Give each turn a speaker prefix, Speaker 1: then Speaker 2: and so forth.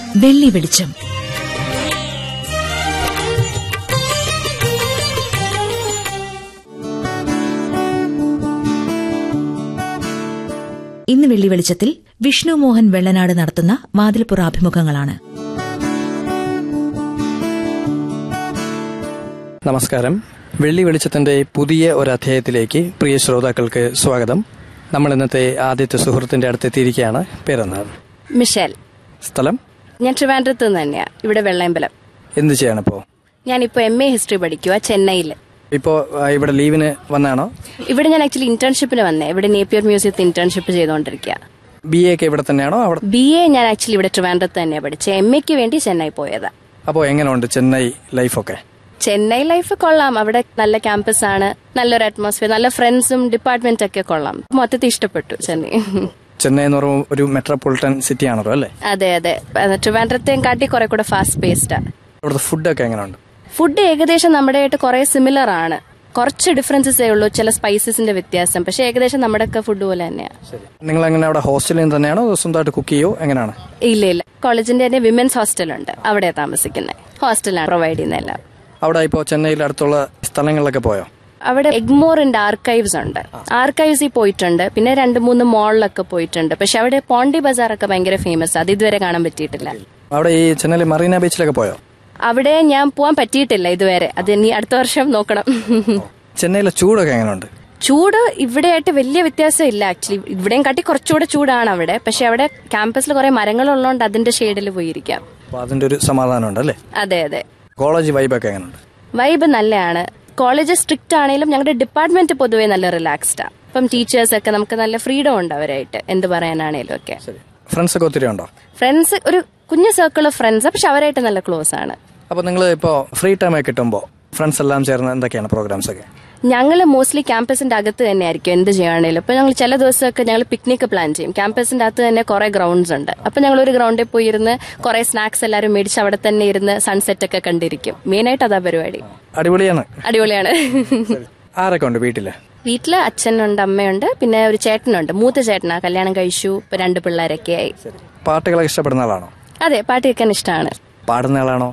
Speaker 1: വെള്ളി വെളിച്ചം ഇന്ന് വെള്ളി വെളിച്ചത്തിൽ വിഷ്ണു മോഹൻ വെള്ളനാട് നടത്തുന്ന വാതിൽപ്പുറ അഭിമുഖങ്ങളാണ്
Speaker 2: നമസ്കാരം വെള്ളി വെളിച്ചത്തിന്റെ പുതിയ ഒരു അധ്യായത്തിലേക്ക് പ്രിയ ശ്രോതാക്കൾക്ക് സ്വാഗതം നമ്മൾ ഇന്നത്തെ ആദ്യത്തെ സുഹൃത്തിന്റെ അടുത്തെത്തിയിരിക്കുകയാണ് പേരെന്താണ്
Speaker 3: മിഷേൽ
Speaker 2: സ്ഥലം
Speaker 3: ഞാൻ ട്രിവാൻഡ്രത്ത് നിന്ന് തന്നെയാ ഇവിടെ വെള്ളയമ്പലം
Speaker 2: എന്ത് ചെയ്യണിപ്പോ
Speaker 3: ഞാനിപ്പോ എം എ ഹിസ്റ്ററി പഠിക്കുക ചെന്നൈയിൽ
Speaker 2: ഇപ്പോ ആ, ഇവിടെ ലീവിന് വന്നാണോ
Speaker 3: ഇവിടെ ഞാൻ ആക്ച്വലി ഇന്റേൺഷിപ്പിന് വന്നേ ഇവിടെ നേപ്പിയർ മ്യൂസിയത്തിൽ ഇന്റേൺഷിപ്പ് ചെയ്തുകൊണ്ടിരിക്കുക
Speaker 2: ബി എ ഒക്കെ ഇവിടെ തന്നെയാണോ അവിടെ
Speaker 3: ബി എ ഞാൻ ആക്ച്വലി ഇവിടെ ട്രിവാൻഡ്രത്ത് തന്നെയാ പഠിച്ചത് എം എക്ക് വേണ്ടി ചെന്നൈ പോയതാ
Speaker 2: അപ്പോൾ എങ്ങനെയുണ്ട് ചെന്നൈ ലൈഫൊക്കെ
Speaker 3: ചെന്നൈ ലൈഫ് കൊള്ളാം അവിടെ നല്ല ക്യാമ്പസ് ആണ് നല്ലൊരു അറ്റ്മോസ്ഫിയർ നല്ല ഫ്രണ്ട്സും ഡിപ്പാർട്ട്മെന്റ് ഒക്കെ കൊള്ളാം മൊത്തത്തിൽ ഇഷ്ടപ്പെട്ടു ചെന്നൈ
Speaker 2: ചെന്നൈ എന്ന് പറയുമ്പോൾ ഒരു മെട്രോപൊളിറ്റൻ സിറ്റി ആണല്ലോ അല്ലേ
Speaker 3: അതെ അതെ ട്രിവാൻഡ്രത്തെയും കാട്ടി കുറെ കൂടെ ഫാസ്റ്റ് പേസ്ഡാ
Speaker 2: അവിടുത്തെ ഫുഡൊക്കെ എങ്ങനെയുണ്ട്
Speaker 3: ഫുഡ് ഏകദേശം നമ്മുടെ ആയിട്ട് കുറെ സിമിലർ ആണ് കുറച്ച് ഡിഫറൻസസേ ഉള്ളൂ ചില സ്പൈസസിന്റെ വ്യത്യാസം പക്ഷെ ഏകദേശം നമ്മുടെ ഒക്കെ ഫുഡ് പോലെ തന്നെയാ
Speaker 2: നിങ്ങൾ എങ്ങനെ അവിടെ ഹോസ്റ്റലിൽ നിന്ന് തന്നെയാണോ അതോ സ്വന്തമായിട്ട് കുക്ക് ചെയ്യോ എങ്ങനെയാണ്
Speaker 3: ഇല്ല ഇല്ല കോളേജിന്റെ തന്നെ വിമൻസ് ഹോസ്റ്റൽ ഉണ്ട് അവിടെ താമസിക്കുന്നത് ഹോസ്റ്റലാണ് പ്രൊവൈഡ് ചെയ്യുന്ന എല്ലാം
Speaker 2: അവിടെ ഇപ്പോൾ ചെന്നൈയിൽ അടുത്തുള്ള സ്ഥലങ്ങളിലൊക്കെ പോയോ
Speaker 3: അവിടെ എഗ്മോറിന്റെ ആർക്കൈവ്സ് ഉണ്ട് ആർക്കൈവ്സിൽ പോയിട്ടുണ്ട് പിന്നെ രണ്ട് മൂന്ന് മോളിലൊക്കെ പോയിട്ടുണ്ട് പക്ഷെ അവിടെ പോണ്ടി ബസാർ ഒക്കെ ഭയങ്കര ഫേമസ് അത് ഇതുവരെ കാണാൻ പറ്റിയിട്ടില്ല
Speaker 2: അവിടെ ഈ ചെന്നൈയിലെ മറീന ബീച്ചിലൊക്കെ പോയോ
Speaker 3: അവിടെ ഞാൻ പോവാൻ പറ്റിയിട്ടില്ല ഇതുവരെ അത് ഇനി അടുത്ത വർഷം നോക്കണം
Speaker 2: ചെന്നൈയിലെ ചൂടൊക്കെ എങ്ങനെയുണ്ട്
Speaker 3: ചൂട് ഇവിടെയായിട്ട് വലിയ വ്യത്യാസം ഇല്ല ആക്ച്വലി ഇവിടെയും കാട്ടി കുറച്ചുകൂടെ ചൂടാണ് അവിടെ പക്ഷെ അവിടെ ക്യാമ്പസിൽ കുറെ മരങ്ങളുള്ളതുകൊണ്ട് അതിന്റെ ഷെയ്ഡിൽ പോയിരിക്കാം
Speaker 2: അപ്പോൾ അതിന്റെ ഒരു സമാധാനമുണ്ട് അല്ലേ
Speaker 3: അതെ അതെ
Speaker 2: കോളേജ് വൈബൊക്കെ എങ്ങനെയുണ്ട്
Speaker 3: വൈബ് നല്ലതാണ് കോളേജ് സ്ട്രിക്റ്റ് ആണെങ്കിലും ഞങ്ങളുടെ ഡിപ്പാർട്ട്മെന്റ് പൊതുവെ നല്ല റിലാക്സ്ഡാ ഇപ്പം ടീച്ചേഴ്സ് ഒക്കെ നമുക്ക് നല്ല ഫ്രീഡം ഉണ്ട് അവരായിട്ട് എന്ത് പറയാനാണേലും ഒക്കെ
Speaker 2: ഫ്രണ്ട്സ് ഒക്കെ ഒത്തിരി ഉണ്ടോ
Speaker 3: ഫ്രണ്ട്സ് ഒരു കുഞ്ഞു സർക്കിൾ ഓഫ് ഫ്രണ്ട്സ് പക്ഷെ അവരായിട്ട് നല്ല ക്ലോസ് ആണ്
Speaker 2: അപ്പോൾ നിങ്ങൾ ഇപ്പോൾ ഫ്രീ ടൈം ഒക്കെ കിട്ടുമ്പോൾ ഫ്രണ്ട്സ് എല്ലാം ചേർന്ന് എന്തൊക്കെയാണ് പ്രോഗ്രാംസ് ഒക്കെ
Speaker 3: ഞങ്ങൾ മോസ്റ്റ്ലി ക്യാമ്പസിന്റെ അകത്ത് തന്നെ ആയിരിക്കും എന്ത് ചെയ്യുകയാണെങ്കിലും ഇപ്പൊ ഞങ്ങൾ ചില ദിവസമൊക്കെ ഞങ്ങൾ പിക്നിക് പ്ലാൻ ചെയ്യും ക്യാമ്പസിന്റെ അകത്ത് തന്നെ കുറെ ഗ്രൗണ്ട്സ് ഉണ്ട് അപ്പൊ ഞങ്ങൾ ഒരു ഗ്രൗണ്ടിൽ പോയി ഇരുന്ന് കുറെ സ്നാക്സ് എല്ലാവരും മേടിച്ച് അവിടെ തന്നെ ഇരുന്ന് സൺസെറ്റ് ഒക്കെ കണ്ടിരിക്കും മെയിനായിട്ട് അതാ പരിപാടി
Speaker 2: അടിപൊളിയാണ്
Speaker 3: അടിപൊളിയാണ്
Speaker 2: ആരൊക്കെ ഉണ്ട് വീട്ടില്
Speaker 3: വീട്ടില് അച്ഛനുണ്ട് അമ്മയുണ്ട് പിന്നെ ഒരു ചേട്ടനുണ്ട് മൂത്ത ചേട്ടനാ കല്യാണം കഴിച്ചു ഇപ്പൊ രണ്ട് പിള്ളേരൊക്കെ ആയി
Speaker 2: പാട്ടുകളൊക്കെ ഇഷ്ടപ്പെടുന്ന ആളാണോ
Speaker 3: അതെ പാട്ട് കേൾക്കാൻ ഇഷ്ടമാണ്
Speaker 2: പാടുന്ന ആളാണോ